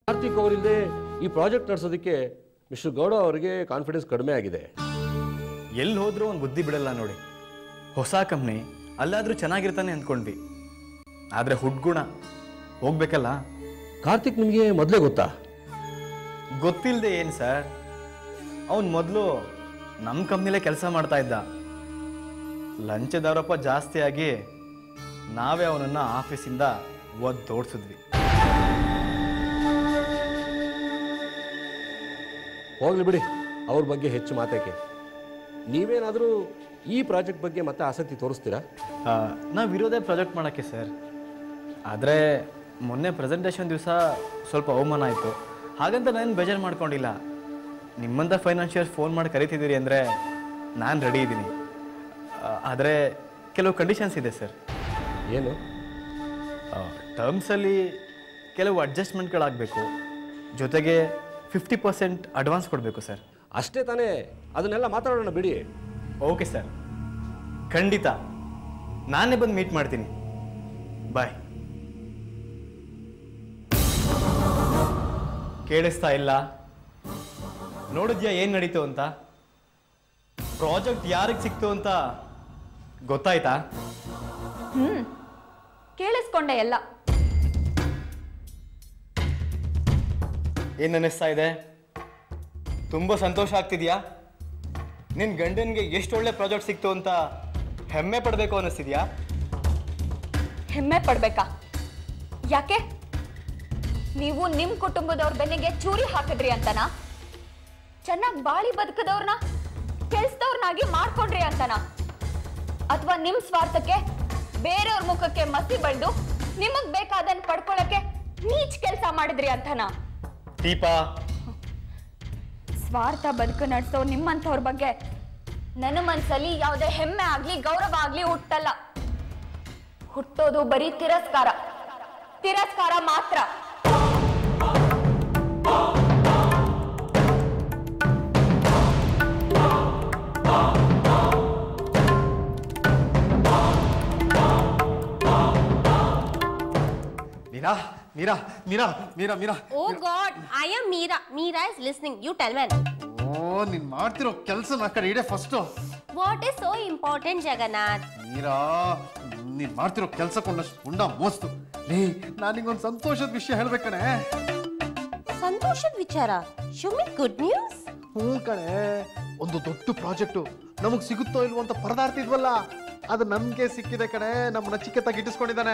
ಕಾರ್ತಿಕ್ ಅವರಿಂದ ಈ ಪ್ರಾಜೆಕ್ಟ್ ನಡೆಸೋದಕ್ಕೆ ಮಿಸ್ಟರ್ ಗೌಡ ಅವರಿಗೆ ಕಾನ್ಫಿಡೆನ್ಸ್ ಕಡಿಮೆ ಆಗಿದೆ ಎಲ್ಲಿ ಹೋದ್ರೂ ಒಂದು ಬುದ್ಧಿ ಬಿಡಲ್ಲ ನೋಡಿ ಹೊಸ ಕಂಪ್ನಿ ಅಲ್ಲಾದ್ರೂ ಚೆನ್ನಾಗಿರ್ತಾನೆ ಅಂದ್ಕೊಂಡ್ವಿ ಆದರೆ ಹುಡ್ಗುಣ ಹೋಗ್ಬೇಕಲ್ಲ ಕಾರ್ತಿಕ್ ನಿಮಗೆ ಮೊದಲೇ ಗೊತ್ತಾ ಗೊತ್ತಿಲ್ಲದೆ ಏನು ಸರ್ ಅವನು ಮೊದಲು ನಮ್ಮ ಕಂಪ್ನಿಲೇ ಕೆಲಸ ಮಾಡ್ತಾ ಇದ್ದ ಲಂಚದ ಆರೋಪ ಜಾಸ್ತಿ ಆಗಿ ನಾವೇ ಅವನನ್ನು ಆಫೀಸಿಂದ ಒದ್ದೋಡ್ಸಿದ್ವಿ ಹೋಗ್ಲಿ ಬಿಡಿ ಅವ್ರ ಬಗ್ಗೆ ಹೆಚ್ಚು ಮಾತೇಕೆ ನೀವೇನಾದರೂ ಈ ಪ್ರಾಜೆಕ್ಟ್ ಬಗ್ಗೆ ಮತ್ತೆ ಆಸಕ್ತಿ ತೋರಿಸ್ತೀರಾ ನಾವು ಇರೋದೇ ಪ್ರಾಜೆಕ್ಟ್ ಮಾಡೋಕ್ಕೆ ಸರ್ ಆದರೆ ಮೊನ್ನೆ ಪ್ರೆಸೆಂಟೇಷನ್ ದಿವಸ ಸ್ವಲ್ಪ ಅವಮಾನ ಆಯಿತು ಹಾಗಂತ ನಾನು ಬೇಜಾರು ಮಾಡ್ಕೊಂಡಿಲ್ಲ ನಿಮ್ಮಂಥ ಫೈನಾನ್ಷಿಯರ್ಸ್ ಫೋನ್ ಮಾಡಿ ಕರಿತಿದ್ದೀರಿ ಅಂದರೆ ನಾನು ರೆಡಿ ಇದ್ದೀನಿ ಆದರೆ ಕೆಲವು ಕಂಡೀಷನ್ಸ್ ಇದೆ ಸರ್ ಏನು ಟರ್ಮ್ಸಲ್ಲಿ ಕೆಲವು ಅಡ್ಜಸ್ಟ್ಮೆಂಟ್ಗಳಾಗಬೇಕು ಜೊತೆಗೆ ಫಿಫ್ಟಿ ಪರ್ಸೆಂಟ್ ಅಡ್ವಾನ್ಸ್ ಕೊಡಬೇಕು ಸರ್ ಅಷ್ಟೇ ತಾನೇ ಅದನ್ನೆಲ್ಲ ಮಾತಾಡೋಣ ಬಿಡಿ ಓಕೆ ಸರ್ ಖಂಡಿತ ನಾನೇ ಬಂದು ಮೀಟ್ ಮಾಡ್ತೀನಿ ಬಾಯ್ ಕೇಳಿಸ್ತಾ ಇಲ್ಲ ನೋಡಿದ್ಯಾ ಏನು ನಡೀತು ಅಂತ ಪ್ರಾಜೆಕ್ಟ್ ಯಾರಿಗೆ ಸಿಕ್ತು ಅಂತ ಗೊತ್ತಾಯ್ತಾ ಹ್ಮ್ ಕೇಳಿಸ್ಕೊಂಡೆ ಎಲ್ಲ ಏನು ಅನ್ನಿಸ್ತಾ ಇದೆ ತುಂಬ ಸಂತೋಷ ಆಗ್ತಿದ್ಯಾ ನಿನ್ನ ಗಂಡನಿಗೆ ಎಷ್ಟು ಒಳ್ಳೆ ಪ್ರಾಜೆಕ್ಟ್ ಸಿಕ್ತು ಅಂತ ಹೆಮ್ಮೆ ಪಡಬೇಕು ಅನ್ನಿಸ್ತಿದ್ಯಾ ಹೆಮ್ಮೆ ಪಡ್ಬೇಕಾ ಯಾಕೆ ನೀವು ನಿಮ್ ಕುಟುಂಬದವ್ರ ಬೆನ್ನಿಗೆ ಚೂರಿ ಹಾಕಿದ್ರಿ ಅಂತನಾ ಚೆನ್ನಾಗಿ ಬಾಳಿ ಬದುಕದವ್ರನ್ನ ಕೆಲ್ಸದವ್ರನ್ನಾಗಿ ಮಾಡ್ಕೊಂಡ್ರಿ ಅಂತನಾ ಅಥವಾ ನಿಮ್ ಸ್ವಾರ್ಥಕ್ಕೆ ಬೇರೆಯವ್ರ ಮುಖಕ್ಕೆ ಮಸಿ ಬಳ್ದು ನಿಮಗ್ ಬೇಕಾದನ್ ಪಡ್ಕೊಳಕ್ಕೆ ನೀಚ್ ಕೆಲಸ ಮಾಡಿದ್ರಿ ಅಂತನಾ ದೀಪಾ ಸ್ವಾರ್ಥ ಬದುಕು ನಡೆಸೋ ನಿಮ್ಮಂಥವ್ರ ಬಗ್ಗೆ ನನ್ನ ಮನ್ಸಲ್ಲಿ ಯಾವುದೇ ಹೆಮ್ಮೆ ಆಗ್ಲಿ ಗೌರವ ಆಗ್ಲಿ ಹುಟ್ಟಲ್ಲ ಹುಟ್ಟೋದು ಬರೀ ತಿರಸ್ಕಾರ ತಿರಸ್ಕಾರ ಮಾತ್ರ Meera Meera Meera Meera Meera Oh God, I am Meera. Meera is listening. You tell me. ಓ ನೀನ್ ಮಾಡ್ತಿರೋ ಕೆಲಸ ಆ ಕಡೆ ಇಡೆ first What is so important, Jagannath? Meera ನೀನ್ ಮಾಡ್ತಿರೋ ಕೆಲಸ ಕೊಂಡಷ್ಟು ಉಂಡ ಮೋಸ್ತು ಲೇ ನಾನು ನಿಂಗೊಂದು ಸಂತೋಷದ ವಿಷಯ ಹೇಳ್ಬೇಕಣೆ ಸಂತೋಷದ ವಿಚಾರ ಶೋ ಮಿ ಗುಡ್ ನ್ಯೂಸ್ ಹ್ಞೂ ಕಣೆ ಒಂದು ದೊಡ್ಡ ಪ್ರಾಜೆಕ್ಟು ನಮಗ್ ಸಿಗುತ್ತೋ ಇಲ್ವೋ ಅಂತ ಪರದಾಡ್ತಿದ್ವಲ್ಲ ಅದು ನಮ್ಗೆ ಸಿಕ್ಕಿದೆ ಕಣೆ ನಮ್ಮ ನಚಿಕೆತ ಗಿಟ್ಟಿಸ್ಕೊಂಡಿದ್ದಾನೆ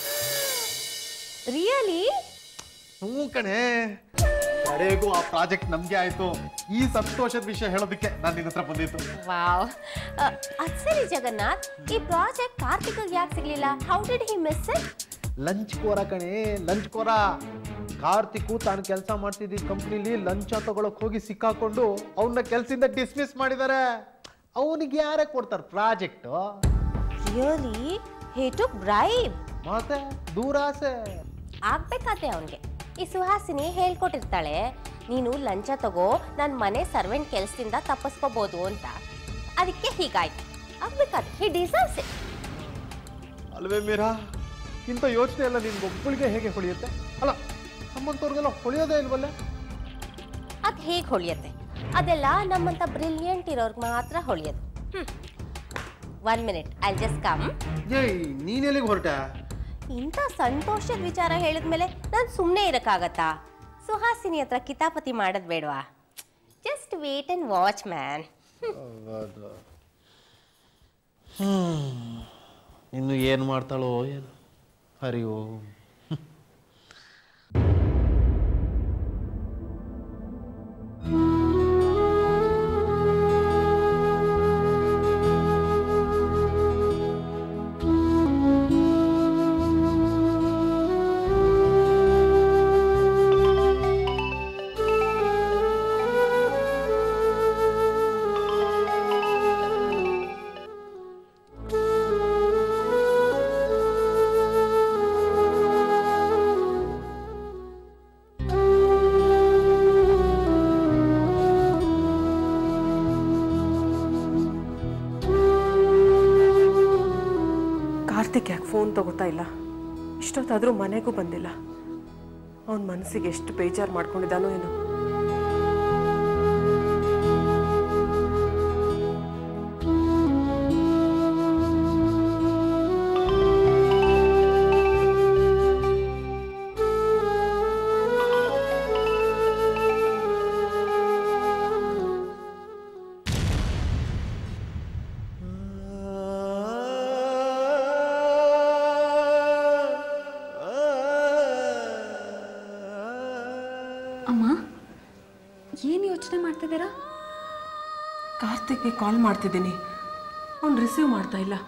ರಿಯಲಿ ಹ್ಞೂ ಕಣೆ ಕಡೆಗೂ ಆ ಪ್ರಾಜೆಕ್ಟ್ ನಮ್ಗೆ ಆಯ್ತು ಈ ಸಂತೋಷದ ವಿಷಯ ಹೇಳೋದಕ್ಕೆ ನಾನು ನಿನ್ನ ಹತ್ರ ಬಂದಿತ್ತು ವಾವ್ ಅದ್ ಸರಿ ಜಗನ್ನಾಥ್ ಈ ಪ್ರಾಜೆಕ್ಟ್ ಕಾರ್ತಿಕ್ ಯಾಕೆ ಸಿಗ್ಲಿಲ್ಲ how did he miss it lunch ಕೋರ ಕಣೆ ಲಂಚ್ ಕೋರ ಕಾರ್ತಿಕು ತಾನು ಕೆಲಸ ಮಾಡ್ತಿದ್ದ ಕಂಪ್ನಿಲಿ ಲಂಚ ತಗೊಳಕ್ ಹೋಗಿ ಸಿಕ್ಕಾಕೊಂಡು ಅವನ್ನ ಕೆಲ್ಸದಿಂದ ಡಿಸ್ಮಿಸ್ ಮಾಡಿದ್ದಾರೆ ಅವನಿಗೆ ಯಾರೇ ಕೊಡ್ತಾರೆ project really he to bribe ಮತ್ತೆ ದೂರಾಸೆ ಆಗ್ಬೇಕಾತೆ ಅವನಿಗೆ ಈ ಸುಹಾಸಿನಿ ಹೇಳ್ಕೊಟ್ಟಿರ್ತಾಳೆ ನೀನು ಲಂಚ ತಗೋ ನನ್ನ ಮನೆ ಸರ್ವೆಂಟ್ ಕೆಲಸದಿಂದ ತಪ್ಪಿಸ್ಕೋಬಹುದು ಅಂತ ಅದಕ್ಕೆ ಹೀಗಾಯ್ತು ಆಗ್ಬೇಕಾದ್ರೆ ಹಿ ಡಿಸರ್ವ್ಸ್ ಇಟ್ ಅಲ್ವೇ ಮೀರಾ ಇಂಥ ಯೋಚನೆ ಎಲ್ಲ ನಿನ್ಗೊಬ್ಬಳಿಗೆ ಹೇಗೆ ಹೊಳಿಯುತ್ತೆ ಅಲ್ಲ ನಮ್ಮಂಥವ್ರಿಗೆಲ್ಲ ಹೊಳಿಯೋದೇ ಇಲ್ವಲ್ಲ ಅದು ಹೇಗೆ ಹೊಳಿಯತ್ತೆ ಅದೆಲ್ಲ ನಮ್ಮಂತ ಬ್ರಿಲಿಯಂಟ್ ಇರೋರ್ಗೆ ಮಾತ್ರ ಹೊಳಿಯೋದು one minute I just come ಏಯ್ ನೀನೆಲ್ಲಿಗೆ ಹೊರಟ ಇಂಥ ಸಂತೋಷದ ವಿಚಾರ ಹೇಳಿದ್ಮೇಲೆ ನಾನು ಸುಮ್ಮನೆ ಇರೋಕ್ಕಾಗತ್ತಾ ಸುಹಾಸಿನಿ ಹತ್ರ ಕಿತಾಪತಿ ಮಾಡೋದು ಬೇಡವಾ just wait and watch man ಇನ್ನು ಏನು ಮಾಡ್ತಾಳೋ ಏನು ಹರಿ ಓಂ ಕಾರ್ತಿಕ್ ಯಾಕೆ ಫೋನ್ ತಗೋತಾ ಇಲ್ಲ ಇಷ್ಟೊತ್ತಾದರೂ ಮನೆಗೂ ಬಂದಿಲ್ಲ ಅವನ ಮನಸ್ಸಿಗೆ ಎಷ್ಟು ಬೇಜಾರು ಮಾಡ್ಕೊಂಡಿದ್ದಾನೋ ಏನೋ ಅಮ್ಮ ಏನು ಯೋಚನೆ ಮಾಡ್ತಿದ್ದೀರಾ ಕಾರ್ತಿಕ್ಗೆ ಕಾಲ್ ಮಾಡ್ತಿದ್ದೀನಿ ಅವ್ನು ರಿಸೀವ್ ಮಾಡ್ತಾ ಇಲ್ಲ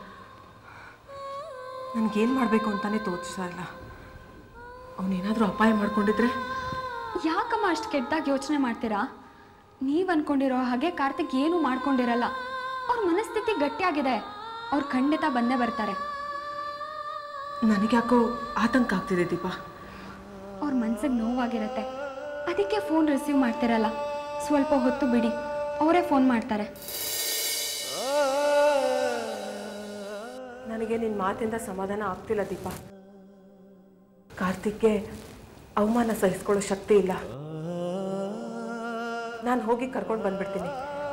ನನಗೇನು ಮಾಡಬೇಕು ಅಂತಾನೆ ತೋಚ್ತಾ ಇಲ್ಲ ಅವನೇನಾದರೂ ಅಪಾಯ ಮಾಡ್ಕೊಂಡಿದ್ರೆ ಯಾಕಮ್ಮ ಅಷ್ಟು ಕೆಟ್ಟದಾಗಿ ಯೋಚನೆ ಮಾಡ್ತೀರಾ ನೀವು ಅನ್ಕೊಂಡಿರೋ ಹಾಗೆ ಕಾರ್ತಿಕ್ ಏನು ಮಾಡ್ಕೊಂಡಿರಲ್ಲ ಅವ್ರ ಮನಸ್ಥಿತಿ ಗಟ್ಟಿಯಾಗಿದೆ ಅವ್ರು ಖಂಡಿತ ಬಂದೇ ಬರ್ತಾರೆ ನನಗ್ಯಾಕೋ ಆತಂಕ ಆಗ್ತಿದೆ ದೀಪಾ ಅವ್ರ ಮನ್ಸಿಗೆ ನೋವಾಗಿರುತ್ತೆ ಅದಕ್ಕೆ ಫೋನ್ ರಿಸೀವ್ ಮಾಡ್ತಿರಲ್ಲ ಸ್ವಲ್ಪ ಹೊತ್ತು ಬಿಡಿ ಅವರೇ ಫೋನ್ ಮಾಡ್ತಾರೆ ನನಗೆ ನಿನ್ನ ಮಾತಿಂದ ಸಮಾಧಾನ ಆಗ್ತಿಲ್ಲ ದೀಪಾ ಕಾರ್ತಿಕ್ಗೆ ಅವಮಾನ ಸಹಿಸ್ಕೊಳ್ಳೋ ಶಕ್ತಿ ಇಲ್ಲ ನಾನು ಹೋಗಿ ಕರ್ಕೊಂಡು ಬಂದ್ಬಿಡ್ತೀನಿ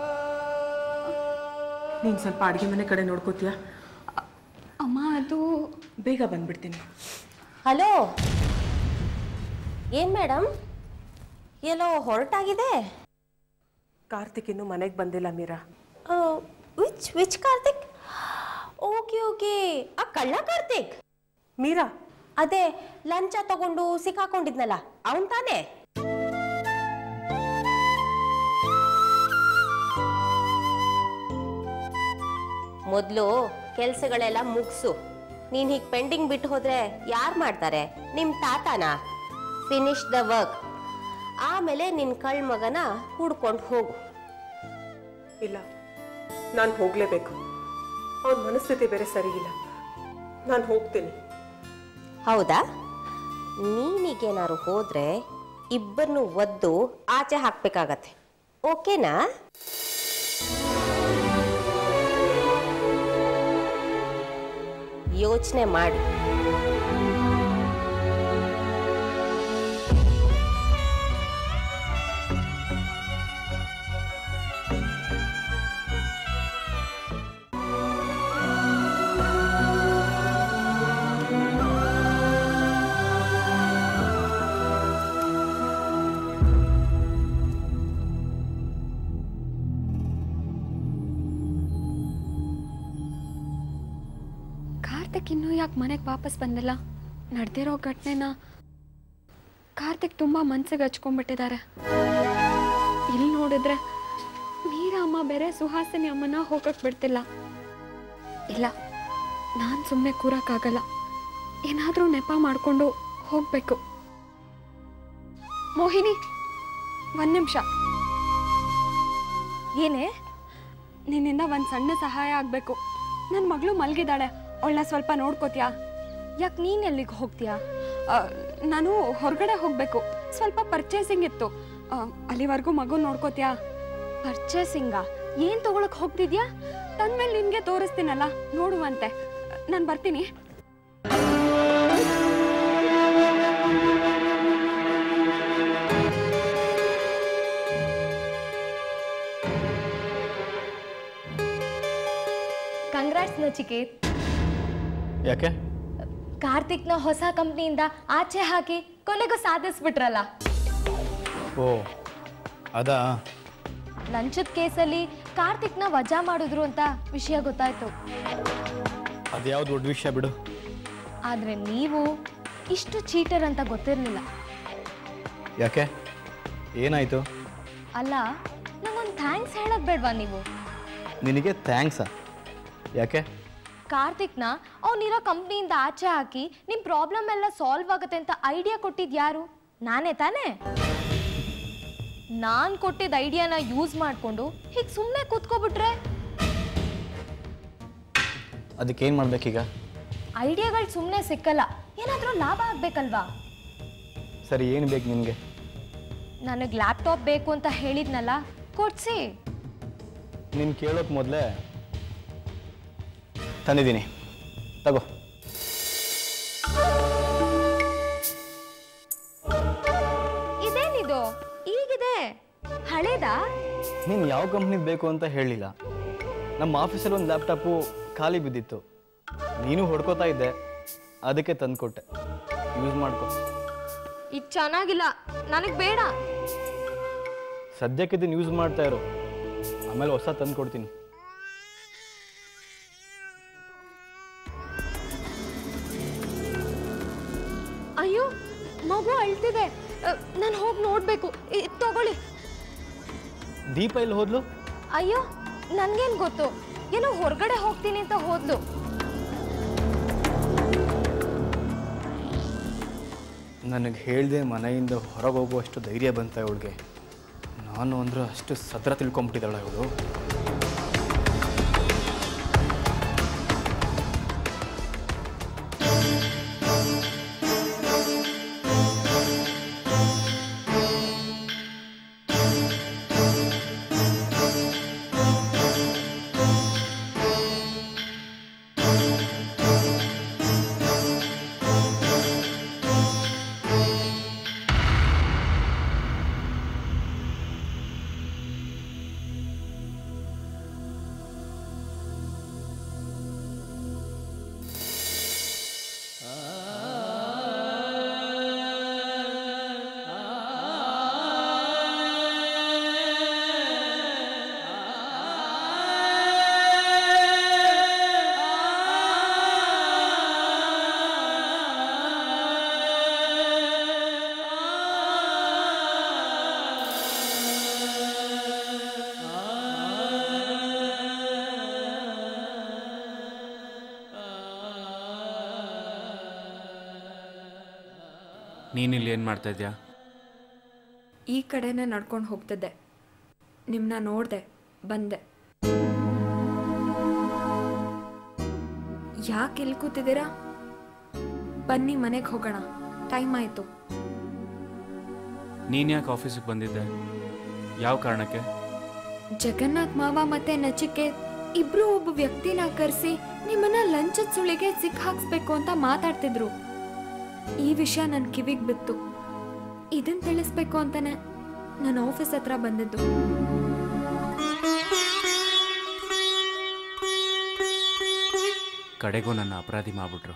ನೀನು ಸ್ವಲ್ಪ ಅಡುಗೆ ಮನೆ ಕಡೆ ನೋಡ್ಕೋತೀಯಾ ಅಮ್ಮ ಅದು ಬೇಗ ಬಂದ್ಬಿಡ್ತೀನಿ ಹಲೋ ಏನು ಮೇಡಮ್ ಎಲ್ಲೋ ಹೊರಟಾಗಿದೆ ಕಾರ್ತಿಕ್ ಇನ್ನೂ ಮನೆಗೆ ಬಂದಿಲ್ಲ Meera which which Karthik okay okay ಆ ಕಳ್ಳ ಕಾರ್ತಿಕ್ ಮೀರಾ ಅದೇ ಲಂಚ ತಗೊಂಡು ಸಿಕ್ಕಾಕೊಂಡಿದ್ನಲ್ಲ ಅವನ್ ತಾನೇ ಮೊದಲು ಕೆಲಸಗಳೆಲ್ಲ ಮುಗಿಸು ನೀನು ಹೀಗೆ ಪೆಂಡಿಂಗ್ ಬಿಟ್ಟು ಹೋದ್ರೆ ಯಾರು ಮಾಡ್ತಾರೆ ನಿಮ್ಮ ತಾತನ ಫಿನಿಶ್ ದ ವರ್ಕ್ ಆಮೇಲೆ ನಿನ್ನ ಕಳ್ ಮಗನ ಹುಡ್ಕೊಂಡು ಹೋಗು ಇಲ್ಲ ನಾನು ಹೋಗಲೇಬೇಕು ಅವನ ಮನಸ್ಥಿತಿ ಬೇರೆ ಸರಿ ಇಲ್ಲ ನಾನು ಹೋಗ್ತೀನಿ ಹೌದಾ ನೀನೀಗೇನಾದ್ರು ಹೋದ್ರೆ ಇಬ್ಬರನ್ನು ಒದ್ದು ಆಚೆ ಹಾಕ್ಬೇಕಾಗತ್ತೆ ಓಕೆನಾ ಯೋಚನೆ ಮಾಡಿ ಕಾರ್ತಿಕ್ ಇನ್ನೂ ಯಾಕೆ ಮನೆಗೆ ವಾಪಸ್ ಬಂದಿಲ್ಲ ನಡೆದಿರೋ ಘಟನೆನ ಕಾರ್ತಿಕ್ ತುಂಬ ಮನ್ಸಿಗೆ ಹಚ್ಕೊಂಡ್ಬಿಟ್ಟಿದ್ದಾರೆ ಇಲ್ಲಿ ನೋಡಿದ್ರೆ ಮೀರಾ ಅಮ್ಮ ಬೇರೆ ಸುಹಾಸಿನಿ ಅಮ್ಮನ ಹೋಗಕ್ಕೆ ಬಿಡ್ತಿಲ್ಲ ಇಲ್ಲ ನಾನು ಸುಮ್ಮನೆ ಕೂರಕ್ಕಾಗಲ್ಲ ಏನಾದರೂ ನೆಪ ಮಾಡಿಕೊಂಡು ಹೋಗಬೇಕು ಮೋಹಿನಿ ಒಂದು ನಿಮಿಷ ಏನೇ ನಿನ್ನಿಂದ ಒಂದು ಸಣ್ಣ ಸಹಾಯ ಆಗಬೇಕು ನನ್ನ ಮಗಳು ಮಲಗಿದ್ದಾಳೆ ಅವಳನ್ನ ಸ್ವಲ್ಪ ನೋಡ್ಕೋತೀಯಾ ಯಾಕೆ ನೀನು ಎಲ್ಲಿಗೆ ಹೋಗ್ತೀಯಾ ಆ, ನಾನು ಹೊರಗಡೆ ಹೋಗಬೇಕು ಸ್ವಲ್ಪ ಪರ್ಚೇಸಿಂಗ್ ಇತ್ತು ಆ, ಅಲ್ಲಿವರೆಗೂ ಮಗು ನೋಡ್ಕೋತೀಯಾ ಪರ್ಚೇಸಿಂಗಾ ಏನು ತಗೊಳಕ್ ಹೋಗ್ತಿದ್ಯಾ ತಂದ್ಮೇಲೆ ನಿನಗೆ ತೋರಿಸ್ತೀನಲ್ಲ ನೋಡುವಂತೆ ನಾನು ಬರ್ತೀನಿ ಕಂಗ್ರಾಟ್ಸ್ ನಚಿಕೇತ್ ಯಾಕೆ ಕಾರ್ತಿಕ್ನ ಹೊಸ ಕಂಪ್ನಿಯಿಂದ ಆಚೆ ಹಾಕಿ ಕೊನೆಗೂ ಸಾಧಿಸ್ಬಿಟ್ರಲ್ಲ ಓ ಅದಾ ಲಂಚದ ಕೇಸಲ್ಲಿ ಕಾರ್ತಿಕ್ನ ವಜಾ ಮಾಡಿದ್ರು ಅಂತ ವಿಷಯ ಗೊತ್ತಾಯ್ತು ಅದು ಯಾವ್ದು ದೊಡ್ಡ ವಿಷಯ ಬಿಡು ಆದ್ರೆ ನೀವು ಇಷ್ಟು ಚೀಟರ್ ಅಂತ ಗೊತ್ತಿರಲಿಲ್ಲ ಯಾಕೆ ಏನಾಯಿತು ಅಲ್ಲ ನಂಗೊಂದು ಥ್ಯಾಂಕ್ಸ್ ಹೇಳಕ್ ಬೇಡ್ವಾ ನೀವು ನಿನಗೆ ಥ್ಯಾಂಕ್ಸಾ ಯಾಕೆ ಕಾರ್ತಿಕ್ನ ಅವನಿರೋ ಕಂಪ್ನಿಯಿಂದ ಆಚೆ ಹಾಕಿ ನಿಮ್ಮ ಪ್ರಾಬ್ಲಮ್ ಎಲ್ಲ ಸಾಲ್ವ್ ಆಗುತ್ತೆ ಅಂತ ಐಡಿಯಾ ಕೊಟ್ಟಿದ್ ಯಾರು ನಾನೇ ತಾನೇ ನಾನು ಕೊಟ್ಟಿದ್ದ ಐಡಿಯಾನ ಯೂಸ್ ಮಾಡಿಕೊಂಡು ಹೀಗೆ ಸುಮ್ಮನೆ ಕೂತ್ಕೊಬಿಟ್ರೆ ಅದಕ್ಕೇನು ಮಾಡ್ಬೇಕೀಗ ಐಡಿಯಾಗಳು ಸುಮ್ಮನೆ ಸಿಕ್ಕಲ್ಲ ಏನಾದರೂ ಲಾಭ ಆಗ್ಬೇಕಲ್ವಾ ಸರಿ ಏನು ಬೇಕು ನಿನಗೆ ನನಗೆ ಲ್ಯಾಪ್ಟಾಪ್ ಬೇಕು ಅಂತ ಹೇಳಿದ್ನಲ್ಲ ಕೊಡ್ಸಿ ನೀನು ಕೇಳೋಕೆ ಮೊದಲೇ ತಂದಿದ್ದೀನಿ ತಗೋ ನೀನು ಯಾವ ಕಂಪ್ನಿದು ಬೇಕು ಅಂತ ಹೇಳಿಲ್ಲ ನಮ್ಮ ಆಫೀಸಲ್ಲಿ ಒಂದು ಲ್ಯಾಪ್ಟಾಪು ಖಾಲಿ ಬಿದ್ದಿತ್ತು ನೀನು ಹೊಡ್ಕೋತಾ ಇದ್ದೆ ಅದಕ್ಕೆ ತಂದುಕೊಟ್ಟೆ ಯೂಸ್ ಮಾಡ್ಕೊ ಇದು ಚೆನ್ನಾಗಿಲ್ಲ ನನಗೆ ಬೇಡ ಸದ್ಯಕ್ಕೆ ಇದನ್ನು ಯೂಸ್ ಮಾಡ್ತಾ ಇರು ಆಮೇಲೆ ಹೊಸ ತಂದು ಕೊಡ್ತೀನಿ ಅಯ್ಯೋ ಮಗು ಅಳ್ತಿದೆ ನಾನು ಹೋಗಿ ನೋಡಬೇಕು ತಗೊಳ್ಳಿ ದೀಪ ಎಲ್ಲಿ ಹೋದ್ಲು ಅಯ್ಯೋ ನನ್ಗೇನು ಗೊತ್ತು ಏನೋ ಹೊರಗಡೆ ಹೋಗ್ತೀನಿ ಅಂತ ಹೋದ್ಲು ನನಗೆ ಹೇಳ್ದೆ ಮನೆಯಿಂದ ಹೊರಗೆ ಹೋಗುವಷ್ಟು ಧೈರ್ಯ ಬಂತ ಇವಳಿಗೆ ನಾನು ಅಂದ್ರೆ ಅಷ್ಟು ಸದ್ರ ತಿಳ್ಕೊಂಬಿಟ್ಟಿದ್ದಾಳೆ ಇವಳು ನೀನಿಲ್ಲಿ ಏನು ಮಾಡ್ತಾ ಇದ್ಯಾ ಈ ಕಡೆನೇ ನಡ್ಕೊಂಡು ಹೋಗ್ತಿದ್ದೆ ನಿಮ್ಮನ್ನ ನೋಡಿದೆ ಬಂದೆ ಯಾಕೆ ಇಲ್ಲಿ ಕೂತಿದ್ದೀರಾ ಬನ್ನಿ ಮನೆಗೆ ಹೋಗೋಣ ಟೈಮ್ ಆಯಿತು ನೀನು ಯಾಕೆ ಆಫೀಸಿಗೆ ಬಂದಿದ್ದೆ ಯಾವ ಕಾರಣಕ್ಕೆ ಜಗನ್ನಾಥ್ ಮಾವ ಮತ್ತೆ ನಚಿಕೇತ್ ಇಬ್ರು ಒಬ್ಬ ವ್ಯಕ್ತಿನ ಕರೆಸಿ ನಿಮ್ಮನ್ನ ಲಂಚದ ಸುಳಿಗೆ ಸಿಕ್ ಹಾಕ್ಸ್ಬೇಕು ಅಂತ ಮಾತಾಡ್ತಿದ್ರು ಈ ವಿಷಯ ನನ್ನ ಕಿವಿಗ್ ಬಿತ್ತು ಇದನ್ ತಿಳಿಸ್ಬೇಕು ಅಂತಾನೆ ನಾನು ಆಫೀಸ್ ಹತ್ರ ಬಂದಿದ್ದು ಕಡೆಗೂ ನನ್ನ ಅಪರಾಧಿ ಮಾಡ್ಬಿಟ್ರು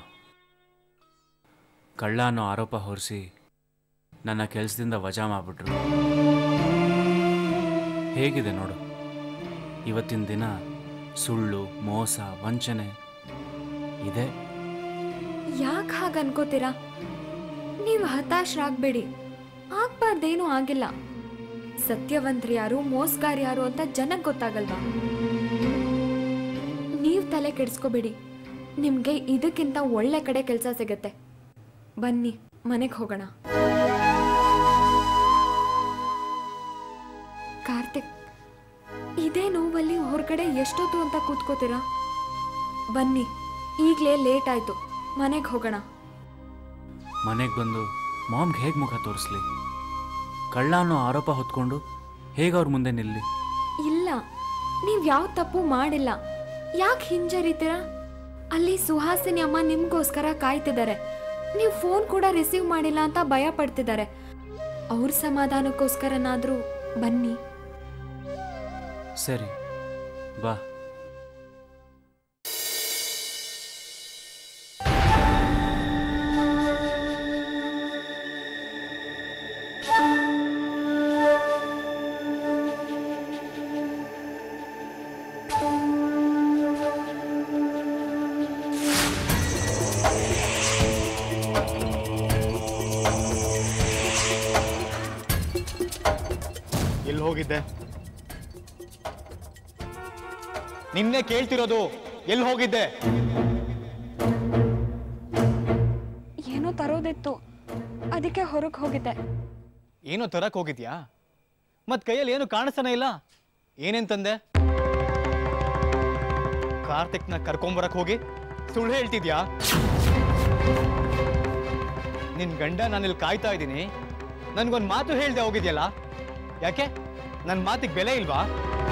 ಕಳ್ಳ ಅನ್ನೋ ಆರೋಪ ಹೊರಿಸಿ ನನ್ನ ಕೆಲಸದಿಂದ ವಜಾ ಮಾಡಿಬಿಟ್ರು ಹೇಗಿದೆ ನೋಡು ಇವತ್ತಿನ ದಿನ ಸುಳ್ಳು ಮೋಸ ವಂಚನೆ ಇದೆ ಯಾಕೆ ಹಾಗೆ ಅನ್ಕೋತೀರಾ ನೀವು ಹತಾಶರಾಗ್ಬೇಡಿ ಆಗ್ಬಾರ್ದೇನೂ ಆಗಿಲ್ಲ ಸತ್ಯವಂತರು ಯಾರು ಮೋಸ್ಗಾರ್ ಯಾರು ಅಂತ ಜನಕ್ಕೆ ಗೊತ್ತಾಗಲ್ವಾ ನೀವು ತಲೆ ಕೆಡಿಸ್ಕೋಬೇಡಿ ನಿಮಗೆ ಇದಕ್ಕಿಂತ ಒಳ್ಳೆ ಕಡೆ ಕೆಲಸ ಸಿಗತ್ತೆ ಬನ್ನಿ ಮನೆಗೆ ಹೋಗೋಣ ಕಾರ್ತಿಕ್ ಇದೇ ನೋವಲ್ಲಿ ಹೊರಗಡೆ ಎಷ್ಟೊತ್ತು ಅಂತ ಕೂತ್ಕೋತೀರಾ ಬನ್ನಿ ಈಗಲೇ ಲೇಟ್ ಆಯ್ತು ಮನೆಗೆ ಹೋಗೋಣ ಮನೆಗೆ ಬಂದು ಮಾಮ್ಗೆ ಹೇಗೆ ಮುಖ ತೋರಿಸ್ಲಿ ಕಳ್ಳ ಅನ್ನೋ ಆರೋಪ ಹೊತ್ಕೊಂಡು ಹೇಗೆ ಅವ್ರ ಮುಂದೆ ನಿಲ್ಲಿ ಇಲ್ಲ ನೀವ್ ಯಾವ ತಪ್ಪು ಮಾಡಿಲ್ಲ ಯಾಕೆ ಹಿಂಜರಿತೀರಾ ಅಲ್ಲಿ ಸುಹಾಸಿನಿ ಅಮ್ಮ ನಿಮ್ಗೋಸ್ಕರ ಕಾಯ್ತಿದ್ದಾರೆ ನೀವು ಫೋನ್ ಕೂಡ ರಿಸೀವ್ ಮಾಡಿಲ್ಲ ಅಂತ ಭಯ ಪಡ್ತಿದ್ದಾರೆ ಅವ್ರ ಸಮಾಧಾನಕ್ಕೋಸ್ಕರನಾದ್ರೂ ಬನ್ನಿ ಸರಿ ಬಾ ಎಲ್ಲಿ ಹೋಗಿದ್ದೆ ನಿನ್ನೆ ಕೇಳ್ತಿರೋದು ಎಲ್ಲಿ ಹೋಗಿದ್ದೆ ಏನೋ ತರೋದಿತ್ತು ಅದಕ್ಕೆ ಹೊರಗೆ ಹೋಗಿದ್ದೆ ಏನೋ ತರಕ್ ಹೋಗಿದ್ಯಾ ಮತ್ ಕೈಯಲ್ಲಿ ಏನು ಕಾಣಿಸ್ತಾನೆ ಇಲ್ಲ ಏನೇನ್ ತಂದೆ ಕಾರ್ತಿಕ್ನ ಕರ್ಕೊಂಬರಕ್ ಹೋಗಿ ಸುಳ್ಳು ಹೇಳ್ತಿದ್ಯಾ ನಿನ್ ಗಂಡ ನಾನಿಲ್ಲಿ ಕಾಯ್ತಾ ಇದ್ದೀನಿ ನನ್ಗೊಂದ್ ಮಾತು ಹೇಳ್ದೆ ಹೋಗಿದ್ಯಲ್ಲ ಯಾಕೆ ನನ್ ಮಾತಿಗೆ ಬೆಲೆ ಇಲ್ವಾ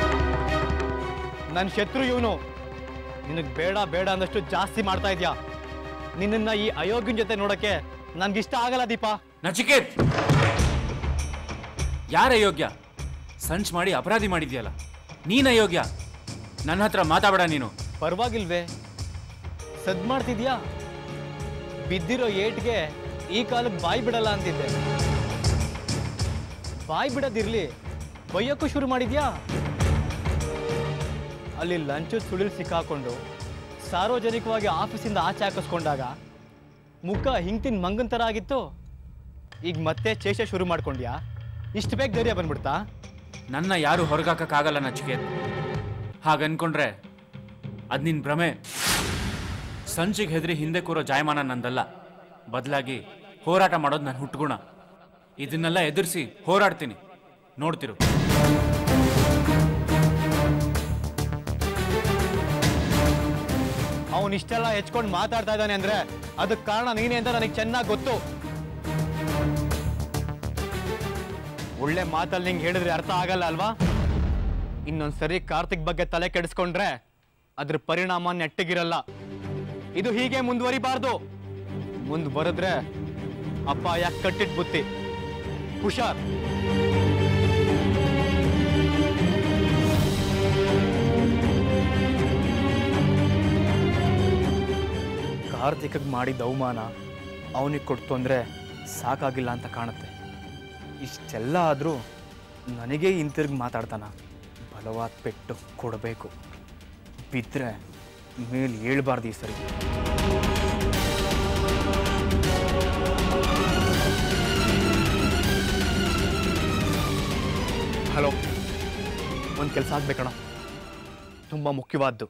ನನ್ನ ಶತ್ರು ಇವನು ನಿನಗೆ ಬೇಡ ಬೇಡ ಅಂದಷ್ಟು ಜಾಸ್ತಿ ಮಾಡ್ತಾ ಇದ್ಯಾ ನಿನ್ನನ್ನ ಈ ಅಯೋಗ್ಯನ ಜೊತೆ ನೋಡಕ್ಕೆ ನನ್ಗಿಷ್ಟ ಆಗಲ್ಲ ದೀಪಾ ನಚಿಕೇತ್ ಯಾರೇ ಯೋಗ್ಯ ಸಂಚ್ ಮಾಡಿ ಅಪರಾಧಿ ಮಾಡಿದ್ಯಲ್ಲ ನೀನ ಯೋಗ್ಯ ನನ್ನ ಹತ್ರ ಮಾತಾಡ ನೀನು ಪರವಾಗಿಲ್ವೇ ಸದ್ ಮಾಡ್ತಿದ್ಯಾ ಬಿದ್ದಿರೋ ಏಟ್ಗೆ ಈ ಕಾಲಕ್ಕೆ ಬಾಯಿ ಬಿಡಲ್ಲ ಅಂತಿದ್ದೆ ಬಾಯಿ ಬಿಡೋದಿರ್ಲಿ ಬೈಯೋಕ್ಕೂ ಶುರು ಮಾಡಿದ್ಯಾ ಅಲ್ಲಿ ಲಂಚದ ಸುಳಿಲ್ ಸಿಕ್ಕಾಕೊಂಡು ಸಾರ್ವಜನಿಕವಾಗಿ ಆಫೀಸಿಂದ ಆಚೆ ಹಾಕಿಸ್ಕೊಂಡಾಗ ಮುಖ ಹಿಂಗ್ತಿನ ಮಂಗನ್ ಥರ ಆಗಿತ್ತು ಈಗ ಮತ್ತೆ ಚೇಷ್ಟೆ ಶುರು ಮಾಡ್ಕೊಂಡ್ಯಾ ಇಷ್ಟು ಬೇಗ ಧೈರ್ಯ ಬಂದ್ಬಿಡ್ತಾ ನನ್ನ ಯಾರು ಹೊರಗಾಕಕ್ಕಾಗಲ್ಲ ನಚಿಕೇತ್ ಹಾಗೆ ಅನ್ಕೊಂಡ್ರೆ ಅದು ನಿನ್ನ ಭ್ರಮೆ ಸಂಚಿಗೆ ಹೆದರಿ ಹಿಂದೆ ಕೂರೋ ಜಾಯಮಾನ ನಂದಲ್ಲ ಬದಲಾಗಿ ಹೋರಾಟ ಮಾಡೋದು ನನ್ನ ಹುಟ್ಟುಗುಣ ಇದನ್ನೆಲ್ಲ ಎದುರಿಸಿ ಹೋರಾಡ್ತೀನಿ ನೋಡ್ತಿರು ಅವನು ಇಷ್ಟೆಲ್ಲ ಹೆಚ್ಕೊಂಡು ಮಾತಾಡ್ತಾ ಇದ್ದಾನೆ ಅಂದ್ರೆ ಅದಕ್ಕೆ ಕಾರಣ ನೀನೇ ಅಂತ ನನಗೆ ಚೆನ್ನಾಗಿ ಗೊತ್ತು ಒಳ್ಳೆ ಮಾತಲ್ಲಿ ನಿಂಗೆ ಹೇಳಿದ್ರೆ ಅರ್ಥ ಆಗಲ್ಲ ಅಲ್ವಾ ಇನ್ನೊಂದ್ಸರಿ ಕಾರ್ತಿಕ್ ಬಗ್ಗೆ ತಲೆ ಕೆಡಿಸ್ಕೊಂಡ್ರೆ ಅದ್ರ ಪರಿಣಾಮ ನೆಟ್ಟಗಿರಲ್ಲ ಇದು ಹೀಗೆ ಮುಂದುವರಿಬಾರ್ದು ಮುಂದ್ ಬರೆದ್ರೆ ಅಪ್ಪ ಯಾಕೆ ಕಟ್ಟಿಟ್ ಬುತ್ತಿ ಹುಷಾರ್ ಕಾರ್ತಿಕಗೆ ಮಾಡಿದ ಅವಮಾನ ಅವನಿಗೆ ಕೊಡ್ತು ಅಂದರೆ ಸಾಕಾಗಿಲ್ಲ ಅಂತ ಕಾಣುತ್ತೆ ಇಷ್ಟೆಲ್ಲ ಆದರೂ ನನಗೇ ಹಿಂತಿರುಗಿ ಮಾತಾಡ್ತಾನ ಬಲವಾದ ಪೆಟ್ಟು ಕೊಡಬೇಕು ಬಿದ್ದರೆ ಮೇಲೆ ಹೇಳ್ಬಾರ್ದು ಈ ಸರಿ ಹಲೋ ಒಂದು ಕೆಲಸ ಆಗ್ಬೇಕಣ ತುಂಬ ಮುಖ್ಯವಾದ್ದು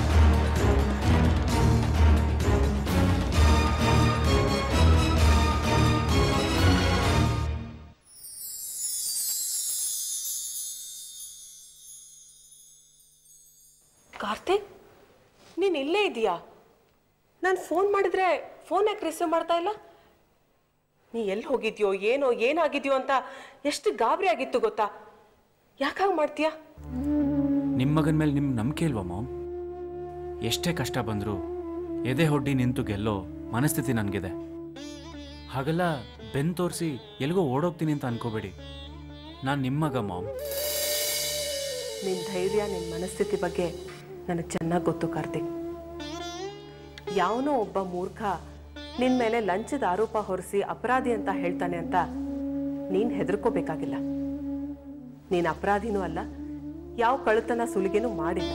ಕಾರ್ತಿಕ್ ನೀನು ಇಲ್ಲೇ ಇದೆಯಾ ನಾನು ಫೋನ್ ಮಾಡಿದ್ರೆ ಫೋನ್ ಯಾಕೆ ರಿಸೀವ್ ಮಾಡ್ತಾ ಇಲ್ಲ ನೀ ಎಲ್ಲಿ ಹೋಗಿದ್ಯೋ ಏನೋ ಏನಾಗಿದ್ಯೋ ಅಂತ ಎಷ್ಟು ಗಾಬರಿ ಆಗಿತ್ತು ಗೊತ್ತಾ ಯಾಕಾಗ ಮಾಡ್ತೀಯಾ ನಿಮ್ಮ ಮಗನ ಮೇಲೆ ನಿಮ್ಮ ನಂಬಿಕೆ ಇಲ್ವಾ ಮಾಮ್ ಎಷ್ಟೇ ಕಷ್ಟ ಬಂದರೂ ಎದೆ ಹೊಡ್ಡಿ ನಿಂತು ಗೆಲ್ಲೋ ಮನಸ್ಥಿತಿ ನನಗಿದೆ ಹಾಗೆಲ್ಲ ಬೆನ್ ತೋರಿಸಿ ಎಲ್ಲಿಗೋ ಓಡೋಗ್ತೀನಿ ಅಂತ ಅನ್ಕೋಬೇಡಿ ನಾನು ನಿಮ್ಮ ಮಗ ಮಾಮ್ ನಿನ್ನ ಧೈರ್ಯ ನಿನ್ನ ಮನಸ್ಥಿತಿ ಬಗ್ಗೆ ನನಗೆ ಚೆನ್ನಾಗಿ ಗೊತ್ತು ಕಾರ್ತಿಕ್ ಯಾವನೋ ಒಬ್ಬ ಮೂರ್ಖ ನಿನ್ನ ಮೇಲೆ ಲಂಚದ ಆರೋಪ ಹೊರಿಸಿ ಅಪರಾಧಿ ಅಂತ ಹೇಳ್ತಾನೆ ಅಂತ ನೀನು ಹೆದರ್ಕೋಬೇಕಾಗಿಲ್ಲ ನೀನು ಅಪರಾಧಿನೂ ಅಲ್ಲ ಯಾವ ಕಳ್ಳತನ ಸುಲಿಗೆನೂ ಮಾಡಿಲ್ಲ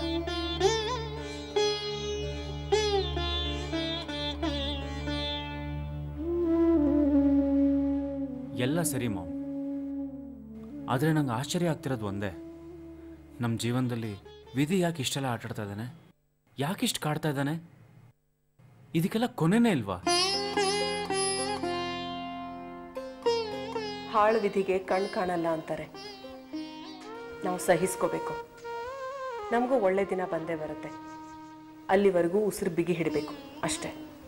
ಎಲ್ಲ ಸರಿ ಮಾಮ್ ಆದರೆ ನಂಗೆ ಆಶ್ಚರ್ಯ ಆಗ್ತಿರೋದು ಒಂದೇ ನಮ್ಮ ಜೀವನದಲ್ಲಿ ವಿಧಿ ಯಾಕೆ ಇಷ್ಟೆಲ್ಲ ಆಟಾಡ್ತಾ ಇದ್ದಾನೆ ಯಾಕಿಷ್ಟು ಕಾಡ್ತಾ ಇದ್ದಾನೆ ಇದಕ್ಕೆಲ್ಲ ಕೊನೆನೇ ಇಲ್ವಾ ಹಾಳು ವಿಧಿಗೆ ಕಣ್ ಕಾಣಲ್ಲ ಅಂತಾರೆ ನಾವು ಸಹಿಸ್ಕೋಬೇಕು ನಮಗೂ ಒಳ್ಳೆ ದಿನ ಬಂದೇ ಬರುತ್ತೆ ಅಲ್ಲಿವರೆಗೂ ಉಸಿರು ಬಿಗಿ ಹಿಡಬೇಕು ಅಷ್ಟೇ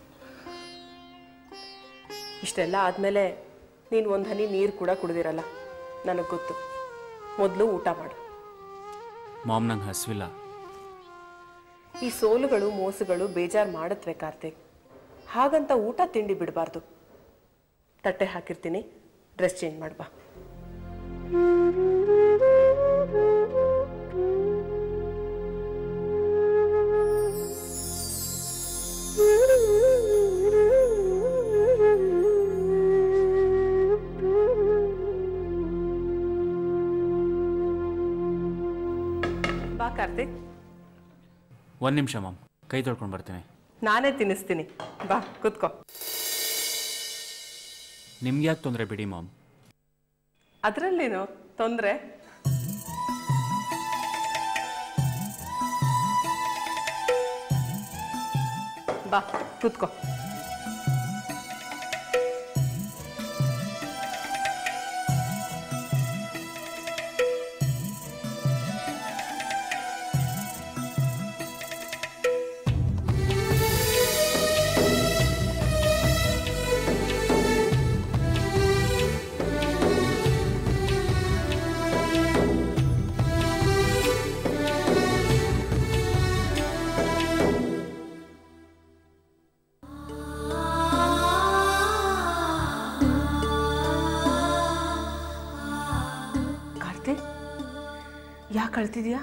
ಇಷ್ಟೆಲ್ಲ ಆದಮೇಲೆ ನೀನು ಒಂದು ಹನಿ ನೀರು ಕೂಡ ಕುಡ್ದಿರಲ್ಲ ನನಗೆ ಗೊತ್ತು ಮೊದಲು ಊಟ ಮಾಡು ಮಾಮ್ ನಂಗೆ ಹಸಿವಿಲ್ಲ ಈ ಸೋಲುಗಳು ಮೋಸಗಳು ಬೇಜಾರು ಮಾಡತ್ವೆ ಕಾರ್ತಿಕ್ ಹಾಗಂತ ಊಟ ತಿಂಡಿ ಬಿಡಬಾರ್ದು ತಟ್ಟೆ ಹಾಕಿರ್ತೀನಿ ಡ್ರೆಸ್ ಚೇಂಜ್ ಮಾಡ್ಬಾ ಬಾ ಕಾರ್ತಿಕ್ ಒಂದು ನಿಮಿಷ ಮಾಮ್ ಕೈ ತೊಳ್ಕೊಂಡು ಬರ್ತೀನಿ ನಾನೇ ತಿನ್ನಿಸ್ತೀನಿ ಬಾ ಕುತ್ಕೋ ನಿಮ್ಗೆ ಯಾಕೆ ತೊಂದರೆ ಬಿಡಿ ಮಾಮ್ ಅದರಲ್ಲೇನು ತೊಂದರೆ ಬಾ ಕೂತ್ಕೋ ಯಾಕೆ ಅಳ್ತಿದ್ಯಾ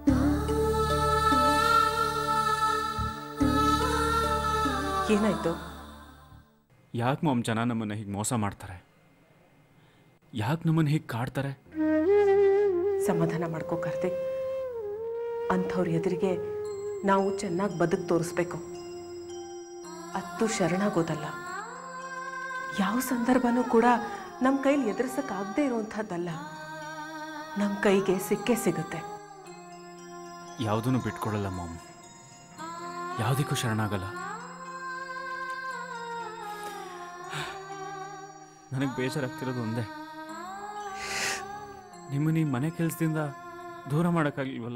ಏನಾಯ್ತು ಯಾಕೆ ಮಾಮ್ ಜನ ನಮ್ಮನ್ನು ಹೀಗೆ ಮೋಸ ಮಾಡ್ತಾರೆ ಯಾಕೆ ನಮ್ಮನ್ನು ಹೀಗೆ ಕಾಡ್ತಾರೆ ಸಮಾಧಾನ ಮಾಡ್ಕೋ ಕಾರ್ತಿಕ್ ಅಂಥವ್ರ ಎದುರಿಗೆ ನಾವು ಚೆನ್ನಾಗಿ ಬದುಕು ತೋರಿಸ್ಬೇಕು ಅತ್ತು ಶರಣಾಗೋದಲ್ಲ ಯಾವ ಸಂದರ್ಭನೂ ಕೂಡ ನಮ್ಮ ಕೈಲಿ ಎದುರಿಸೋಕ್ಕಾಗದೇ ಇರುವಂಥದ್ದಲ್ಲ ನಮ್ಮ ಕೈಗೆ ಸಿಕ್ಕೇ ಸಿಗುತ್ತೆ ಯಾವುದನ್ನು ಬಿಟ್ಕೊಡಲ್ಲ ಮಾಮ್ ಯಾವುದಕ್ಕೂ ಶರಣಾಗಲ್ಲ ನನಗೆ ಬೇಜಾರಾಗ್ತಿರೋದು ಒಂದೇ ನಿಮ್ಮನ್ನ ಈ ಮನೆ ಕೆಲಸದಿಂದ ದೂರ ಮಾಡೋಕ್ಕಾಗಿಲ್ವಲ್ಲ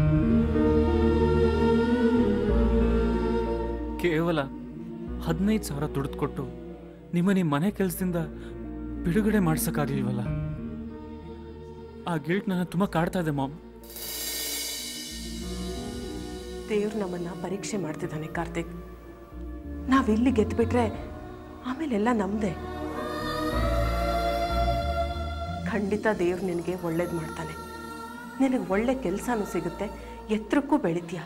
ಕೇವಲ ಹದಿನೈದು ಸಾವಿರ ದುಡ್ಡು ಕೊಟ್ಟು ನಿಮ್ಮನ್ನ ಈ ಮನೆ ಕೆಲಸದಿಂದ ಬಿಡುಗಡೆ ಮಾಡ್ಸೋಕ್ಕಾಗ್ಲಿಲ್ವಲ್ಲ ಆ ಗಿಲ್ಟ್ ನನ್ನ ತುಂಬ ಕಾಡ್ತಾ ಇದೆ ಮಾಮ್ ದೇವ್ರು ನಮ್ಮನ್ನ ಪರೀಕ್ಷೆ ಮಾಡ್ತಿದ್ದಾನೆ ಕಾರ್ತಿಕ್ ನಾವಿಲ್ಲಿ ಗೆದ್ಬಿಟ್ರೆ ಆಮೇಲೆಲ್ಲ ನಮ್ದೇ ಖಂಡಿತ ದೇವ್ರು ನಿನಗೆ ಒಳ್ಳೇದು ಮಾಡ್ತಾನೆ ನಿನಗೆ ಒಳ್ಳೆ ಕೆಲಸನೂ ಸಿಗುತ್ತೆ ಎತ್ತರಕ್ಕೂ ಬೆಳಿತೀಯ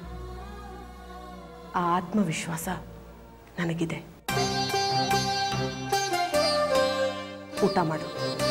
ಆ ಆತ್ಮವಿಶ್ವಾಸ ನನಗಿದೆ ಊಟ ಮಾಡು